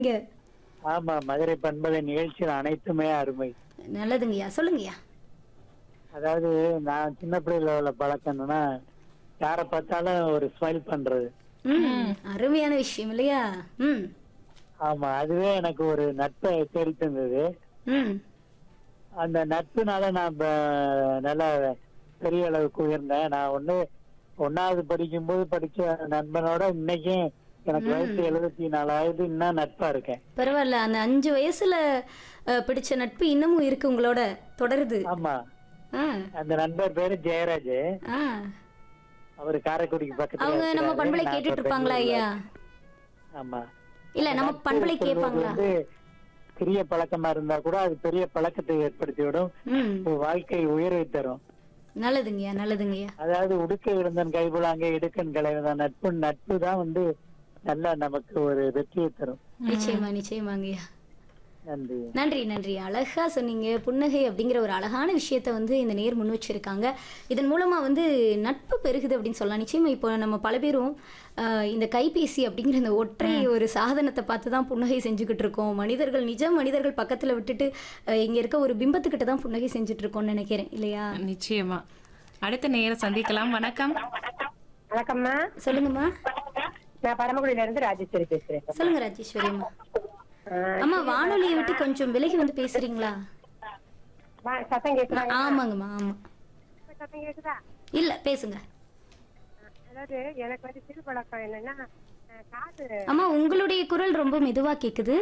இங்க ஆமா மதுரை பண்பலை நிகழ்ச்சிகள் அனைத்துமே அருமை நல்லதுங்கய்யா சொல்லுங்கய்யா அதாவது நான் சின்ன பிள்ளையில உள்ள பழக்கம் என்னன்னா யாரை பார்த்தாலும் ஒரு ஸ்மைல் பண்றது ம் அருமையான விஷயம் இல்லையா ம் ஆமா அதுவே எனக்கு ஒரு நட்பை தேடி தந்தது ம் அந்த நட்புனால நான் ப- நல்ல பெரிய அளவுக்கு உயர்ந்தேன் நான் ஒண்ணு ஒன்னாவது படிக்கும்போது படிச்ச நண்பனோட இன்னைக்கும் எனக்கு வயசு எழுபத்தி நாலாவது இன்னும் நட்பா இருக்கேன் பரவாயில்ல அந்த அஞ்சு வயசுல அஹ், பிடிச்ச நட்பு இன்னமும் இருக்கு உங்களோட தொடருது ஆமா ஆ அந்த நண்பர் பேரு ஜெயராஜ் ஆ அவர் காரைக்குடிக்கு பக்கத்துல அவங்க நம்ம இருக்கிறாரு. பண்பலை நான் கேட்டுட்டு இப்ப இருப்பாங்களா பெங்களூர்ல ஐயா இருக்கேன். ஆமா இல்ல நம்ம நட்பு பண்பலை சொல்வது கேட்பாங்களா வந்து சிறிய பழக்கமா இருந்தா கூட அது பெரிய பழக்கத்தை ஏற்படுத்தி விடும் ம் ஒரு வாழ்க்கை உயர்வை தரும் நல்லதுங்கய்யா நல்லதுங்கய்யா அதாவது உடுக்க இருந்தன் கைபுலாங்க இடுக்கன் கலைவதான் நட்பு நட்பு தான் வந்து நல்லா நமக்கு ஒரு வெற்றியை தரும் நிச்சயமா நிச்சயமாங்கய்யா நன்றி நன்றி நன்றி அழகா சொன்னீங்க புன்னகை அப்படிங்கிற ஒரு அழகான விஷயத்த வந்து இந்த நேர் முன் வச்சிருக்காங்க இதன் மூலமா வந்து நட்பு பெருகுது அப்படின்னு சொல்லலாம் நிச்சயமா இப்போ நம்ம பல பேரும் ஆஹ், இந்த கைபேசி அப்படிங்கிற இந்த ஒற்றை ஒரு சாதனத்தை பார்த்து தான் புன்னகை செஞ்சுக்கிட்டு இருக்கோம் மனிதர்கள் நிஜ மனிதர்கள் பக்கத்துல விட்டுட்டு ஆஹ், இங்க இருக்க ஒரு பிம்பத்துக்கிட்ட தான் புன்னகை செஞ்சுட்டு இருக்கோம்னு நினைக்கிறேன் இல்லையா நிச்சயமா அடுத்த நேரம் சந்திக்கலாம் வணக்கம் வணக்கம்மா சொல்லுங்கம்மா நான் பரமக்குடியில இருந்து ராஜேஸ்வரி பேசுறேன் சொல்லுங்க ராஜேஸ்வரி அம்மா ஆஹ் அம்மா வானொலியை விட்டு கொஞ்சம் விலகி வந்து பேசுறீங்களா வா- சத்தம் கேக்குதா ஆமாங்கம்மா ஆமா சத்தம் கேக்குதா இல்ல பேசுங்க அதாவது எனக்கு வந்து சிறு பழக்கம் என்னன்னா ஆஹ் காது அம்மா உங்களுடைய குரல் ரொம்ப மெதுவா கேக்குது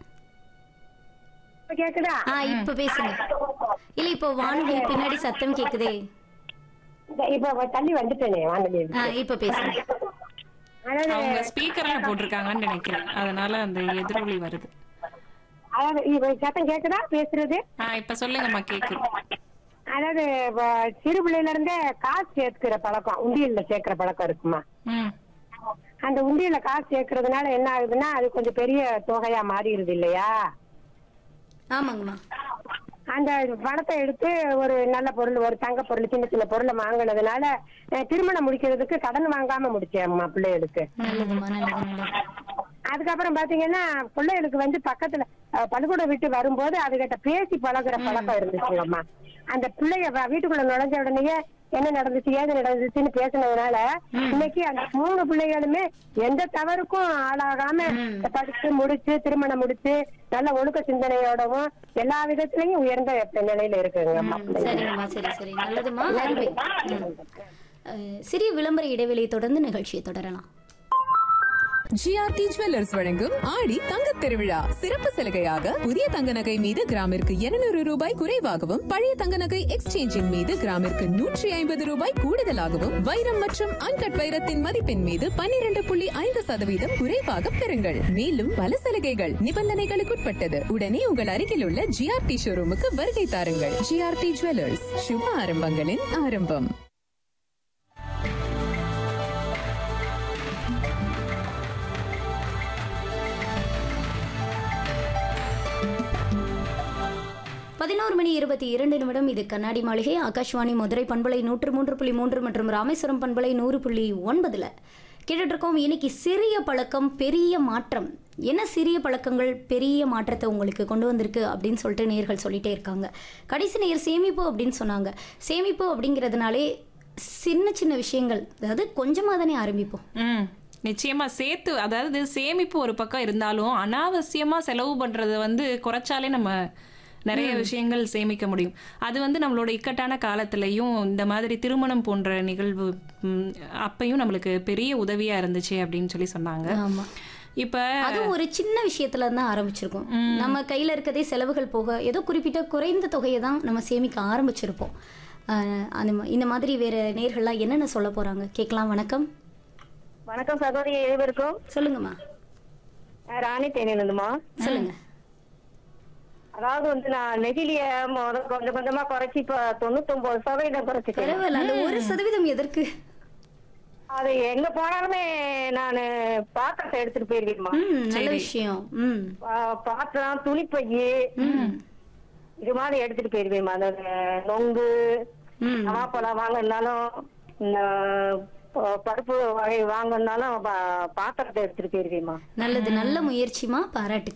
இப்ப கேக்குதா ஆ இப்ப பேசுங்க இல்ல இப்போ வானொலி பின்னாடி சத்தம் கேக்குதே இந்த இப்ப தள்ளி வந்துட்டேனே வானொலி ஆ இப்ப பேசுங்க அதாவது அவங்க ஸ்பீக்கர்ல போட்டிருக்காங்கன்னு நினைக்கிறேன் அதனால அந்த எதிரொலி வருது அதாவது இப்ப சத்தம் கேக்குதா பேசுறது ஆ இப்ப சொல்லுங்கம்மா கேக்குது அதாவது இப்ப சிறு பிள்ளையில இருந்தே காசு சேர்க்கிற பழக்கம் உண்டியல்ல சேர்க்கிற பழக்கம் இருக்குமா ம் அந்த உண்டியல்ல காசு சேர்க்கறதுனால என்ன ஆகுதுன்னா அது கொஞ்சம் பெரிய தொகையா மாறிடுது இல்லையா ஆமாங்கம்மா அந்த பணத்தை எடுத்து ஒரு நல்ல பொருள் ஒரு தங்க பொருள் சின்ன சின்ன பொருளை வாங்கினதுனால அஹ், திருமணம் முடிக்கிறதுக்கு கடன் வாங்காம முடிச்சேன் அம்மா பிள்ளைகளுக்கு நல்லதும்மா நல்லது நல்லது அதுக்கப்புறம் பாத்தீங்கன்னா பிள்ளைகளுக்கு வந்து பக்கத்துல அஹ், பள்ளிக்கூடம் விட்டு வரும்போது அதுகிட்ட பேசி பழகுற பழக்கம் இருந்துச்சுங்கம்மா அந்த பிள்ளைய வ- வீட்டுக்குள்ள நுழைஞ்ச உடனேயே என்ன நடந்துச்சு ஏது நடந்துச்சுன்னு பேசினதுனால இன்னைக்கு அந்த மூணு பிள்ளைகளுமே எந்த தவறுக்கும் ஆளாகாம படிச்சு முடிச்சு திருமணம் முடிச்சு நல்ல ஒழுக்க சிந்தனையோடவும் எல்லா விதத்திலையும் உயர்ந்த நிலையில இருக்குங்க அம்மா பிள்ளைங்க. சரிங்கம்மா சரி சரி நல்லதும்மா அருமை ம். அஹ், சிறிய விளம்பர இடைவெளியை தொடர்ந்து நிகழ்ச்சியை தொடரலாம் ஜிஆர்டி ஜுவல்லர்ஸ் வழங்கும் ஆடி தங்க திருவிழா சிறப்பு சலுகையாக புதிய தங்க நகை மீது கிராமிற்கு 200 ரூபாய் குறைவாகவும் பழைய தங்க நகை எக்ஸ்சேஞ்சின் மீது கிராமிற்கு நூற்றி ஐம்பது ரூபாய் கூடுதலாகவும் வைரம் மற்றும் அன்கட் வைரத்தின் மதிப்பின் மீது 12.5% புள்ளி ஐந்து சதவீதம் குறைவாக பெறுங்கள் மேலும் பல சலுகைகள் நிபந்தனைகளுக்குட்பட்டது உடனே உங்கள் அருகில் உள்ள ஜிஆர்டி ஷோரூமுக்கு வருகை தாருங்கள் ஜிஆர்டி ஜுவல்லர்ஸ் சுப ஆரம்பங்களின் ஆரம்பம் பதினோரு மணி இருபத்தி இரண்டு நிமிடம் இது கண்ணாடி மாளிகை ஆகாஷ்வாணி மதுரை பண்பலை நூற்று மூன்று புள்ளி மூன்று மற்றும் ராமேஸ்வரம் பண்பலை நூறு புள்ளி ஒன்பதுல கேட்டுட்டு இருக்கோம் இன்னைக்கு சிறிய பழக்கம் பெரிய மாற்றம் என்ன சிறிய பழக்கங்கள் பெரிய மாற்றத்தை உங்களுக்கு கொண்டு வந்திருக்கு அப்படின்னு சொல்லிட்டு நேர்கள் சொல்லிட்டே இருக்காங்க கடைசி நேர் சேமிப்பு அப்படின்னு சொன்னாங்க சேமிப்பு அப்படிங்கிறதுனாலே சின்ன சின்ன விஷயங்கள் அதாவது கொஞ்சமாக தானே ஆரம்பிப்போம் ம் நிச்சயமா சேர்த்து அதாவது சேமிப்பு ஒரு பக்கம் இருந்தாலும் அனாவசியமா செலவு பண்றத வந்து குறைச்சாலே நம்ம நிறைய விஷயங்கள் சேமிக்க முடியும் அது வந்து நம்மளோட இக்கட்டான காலத்திலையும் இந்த மாதிரி திருமணம் போன்ற நிகழ்வு ம், அப்பையும் நம்மளுக்கு பெரிய உதவியா இருந்துச்சு அப்படின்னு சொல்லி சொன்னாங்க ஆமா இப்ப அதுவும் ஒரு சின்ன விஷயத்துல தான் ஆரம்பிச்சிருக்கோம் நம்ம கையில இருக்கதே செலவுகள் போக ஏதோ குறிப்பிட்ட குறைந்த தொகையை தான் நம்ம சேமிக்க ஆரம்பிச்சிருப்போம் ஆஹ் அந்த மா- இந்த மாதிரி வேற நேர்கள்லாம் என்னென்ன சொல்ல போறாங்க கேட்கலாம் வணக்கம் வணக்கம் சகோதரி இருவருக்கும் சொல்லுங்கம்மா நான் ராணி தேனிருந்துமா சொல்லுங்க அதாவது வந்து நான் நெகிழிய முத கொஞ்சம் கொஞ்சமா குறைச்சி இப்ப தொண்ணூத்தொன்பது சதவீதம் குறைச்சிட்டேன் பரவாயில்ல அந்த ஒரு சதவீதம் எதற்கு அது எங்க போனாலுமே நானு பாத்திரத்தை எடுத்துட்டு போயிருவேன்மா ம் நல்ல விஷயம் ம் பா- பாத்திரம் துணிப்பையி இது மாதிரி எடுத்துட்டு போயிருவேன்மா அந்த நொங்கு ம் பலாப்பழம் வாங்கினாலும் இந்த பருப்பு வகை வாங்கணும்னாலும் பா- பாத்திரத்தை எடுத்துட்டு போயிருவேம்மா நல்லது நல்ல முயற்சிமா பாராட்டு